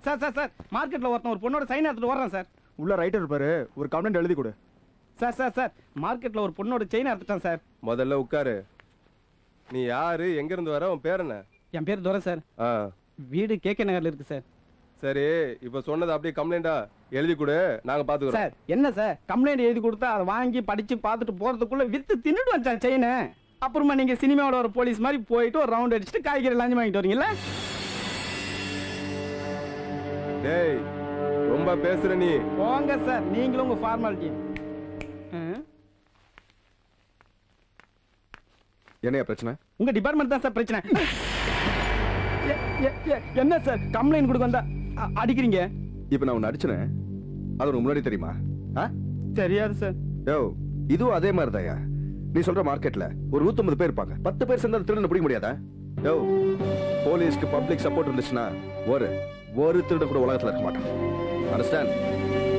sir sir sir மார்க்கெட்ல ஒருத்தன் ஒரு பொண்ணோட சைன் எடுத்துட்டு வர்றான் சார் உள்ள ரைட்டர் இருப்பாரு ஒரு கம்ப்ளைண்ட் எழுதி கொடு சார் சார் சார் மார்க்கெட்ல ஒரு பொண்ணோட செயின் எடுத்துட்டான் சார் முதல்ல உட்காரு நீ யாரு எங்க இருந்து வர உன் பேர் என்ன என் பேர் துரை சார் ஆ வீடு கேகே நகர்ல இருக்கு சார் சரி இப்ப சொன்னது அப்படியே கம்ப்ளைண்டா எழுதி கொடு நாங்க பாத்துக்கிறோம் சார் என்ன சார் கம்ப்ளைண்ட் எழுதி கொடுத்தா அதை வாங்கி படிச்சு பார்த்துட்டு போறதுக்குள்ள வித்து தின்னுட்டு வச்சான் செயினை அப்புறமா நீங்க சினிமாவோட ஒரு போலீஸ் மாதிரி போயிட்டு ஒரு ரவுண்ட் அடிச்சுட்டு காய்கறி லஞ்சம் வாங்கிட்டு வரீங்களா டேய் ரொம்ப பேசுற நீ போங்க சார் நீங்களும் உங்க ஃபார்மாலிட்டி என்னையா பிரச்சனை உங்க டிபார்ட்மெண்ட் தான் சார் பிரச்சனை எ- எ- எ- என்ன சார் கம்ப்ளைண்ட் கொடுக்க வந்தா அ- அடிக்கிறீங்க இப்ப நான் உன்னை அடிச்சனேன் அது உனக்கு முன்னாடி தெரியுமா ஆ தெரியாது சார் யோ இதுவும் அதே மாதிரி நீ சொல்ற மார்க்கெட்ல ஒரு நூத்தம்பது பேர் இருப்பாங்க பத்து பேர் சேர்ந்தா திருடன் பிடிக்க முடியாதா யோ போலீஸ்க்கு பப்ளிக் சப்போர்ட் இருந்துச்சுன்னா ஒரு ஒரு திருடன் கூட உலகத்துல இருக்க மாட்டான் அண்டர்ஸ்டாண்ட்